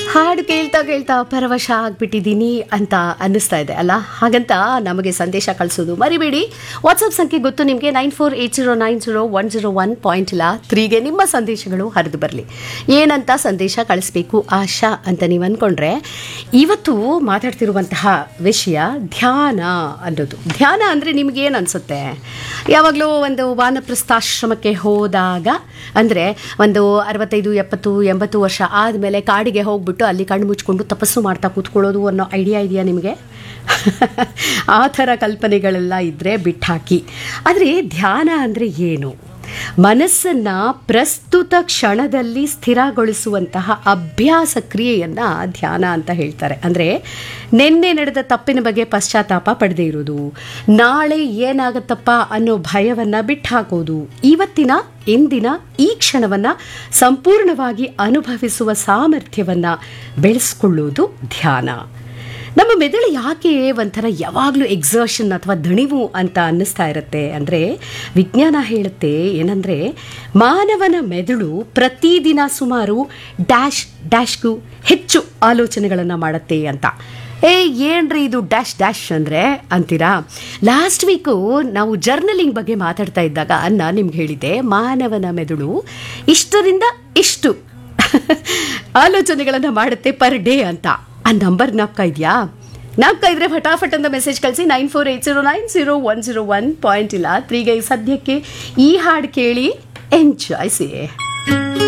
ಹಾಡು ಕೇಳ್ತಾ ಕೇಳ್ತಾ ಪರವಶ ಆಗ್ಬಿಟ್ಟಿದ್ದೀನಿ ಅಂತ ಅನ್ನಿಸ್ತಾ ಇದೆ ಅಲ್ಲ ಹಾಗಂತ ನಮಗೆ ಸಂದೇಶ ಕಳಿಸೋದು ಮರಿಬೇಡಿ ವಾಟ್ಸಪ್ ಸಂಖ್ಯೆ ಗೊತ್ತು ನಿಮಗೆ nine four eight zero nine zero one zero one point ಇಲ್ಲ ತ್ರೀಗೆ ನಿಮ್ಮ ಸಂದೇಶಗಳು ಹರಿದು ಬರಲಿ ಏನಂತ ಸಂದೇಶ ಕಳಿಸ್ಬೇಕು ಆಶಾ ಅಂತ ನೀವು ಅಂದ್ಕೊಂಡ್ರೆ ಇವತ್ತು ಮಾತಾಡ್ತಿರುವಂತಹ ವಿಷಯ ಧ್ಯಾನ ಅನ್ನೋದು ಧ್ಯಾನ ಅಂದರೆ ನಿಮ್ಗೆ ಏನು ಅನಿಸುತ್ತೆ ಯಾವಾಗಲೂ ಒಂದು ವಾನಪ್ರಸ್ಥಾಶ್ರಮಕ್ಕೆ ಹೋದಾಗ ಅಂದರೆ ಒಂದು ಅರವತ್ತೈದು ಎಪ್ಪತ್ತು ಎಂಬತ್ತು ವರ್ಷ ಆದಮೇಲೆ ಕಾಡಿಗೆ ಹೋಗ್ಬಿಟ್ಟು ಅಲ್ಲಿ ಕಣ್ಣು ಮುಚ್ಕೊಂಡು ತಪಸ್ಸು ಮಾಡ್ತಾ ಕೂತ್ಕೊಳ್ಳೋದು ಅನ್ನೋ ಐಡಿಯಾ ಇದೆಯಾ ನಿಮಗೆ ಆ ಥರ ಕಲ್ಪನೆಗಳೆಲ್ಲ ಇದ್ದರೆ ಬಿಟ್ಟಾಕಿ ಆದರೆ ಧ್ಯಾನ ಅಂದರೆ ಏನು ಮನಸ್ಸನ್ನು ಪ್ರಸ್ತುತ ಕ್ಷಣದಲ್ಲಿ ಸ್ಥಿರಗೊಳಿಸುವಂತಹ ಅಭ್ಯಾಸ ಕ್ರಿಯೆಯನ್ನು ಧ್ಯಾನ ಅಂತ ಹೇಳ್ತಾರೆ ಅಂದರೆ ನಿನ್ನೆ ನಡೆದ ತಪ್ಪಿನ ಬಗ್ಗೆ ಪಶ್ಚಾತ್ತಾಪ ಪಡೆದೇ ಇರೋದು ನಾಳೆ ಏನಾಗತ್ತಪ್ಪ ಅನ್ನೋ ಭಯವನ್ನು ಬಿಟ್ಟಾಕೋದು ಇವತ್ತಿನ ಇಂದಿನ ಈ ಕ್ಷಣವನ್ನು ಸಂಪೂರ್ಣವಾಗಿ ಅನುಭವಿಸುವ ಸಾಮರ್ಥ್ಯವನ್ನು ಬೆಳೆಸ್ಕೊಳ್ಳೋದು ಧ್ಯಾನ ನಮ್ಮ ಮೆದುಳು ಯಾಕೆ ಒಂಥರ ಯಾವಾಗಲೂ ಎಕ್ಸರ್ಷನ್ ಅಥವಾ ದಣಿವು ಅಂತ ಅನ್ನಿಸ್ತಾ ಇರುತ್ತೆ ಅಂದರೆ ವಿಜ್ಞಾನ ಹೇಳುತ್ತೆ ಏನಂದರೆ ಮಾನವನ ಮೆದುಳು ಪ್ರತಿದಿನ ಸುಮಾರು ಡ್ಯಾಶ್ ಡ್ಯಾಶ್ಗೂ ಹೆಚ್ಚು ಆಲೋಚನೆಗಳನ್ನು ಮಾಡುತ್ತೆ ಅಂತ ಏ ಏನ್ರಿ ಇದು ಡ್ಯಾಶ್ ಡ್ಯಾಶ್ ಅಂದರೆ ಅಂತೀರಾ ಲಾಸ್ಟ್ ವೀಕು ನಾವು ಜರ್ನಲಿಂಗ್ ಬಗ್ಗೆ ಮಾತಾಡ್ತಾ ಇದ್ದಾಗ ನಾನು ನಿಮ್ಗೆ ಹೇಳಿದ್ದೆ ಮಾನವನ ಮೆದುಳು ಇಷ್ಟರಿಂದ ಇಷ್ಟು ಆಲೋಚನೆಗಳನ್ನು ಮಾಡುತ್ತೆ ಪರ್ ಡೇ ಅಂತ ಆ ನಂಬರ್ ಜ್ಞಾಪಕ ಇದೆಯಾ ಜ್ಞಾಪಕ ಇದ್ರೆ ಫಟಾಫಟ್ ಅಂತ ಮೆಸೇಜ್ ಕಳಿಸಿ nine four eight zero nine zero one zero one point ಇಲ್ಲ ತ್ರೀಗೆ ಸದ್ಯಕ್ಕೆ ಈ ಹಾಡು ಕೇಳಿ ಎಂಜಾಯ್ಸಿ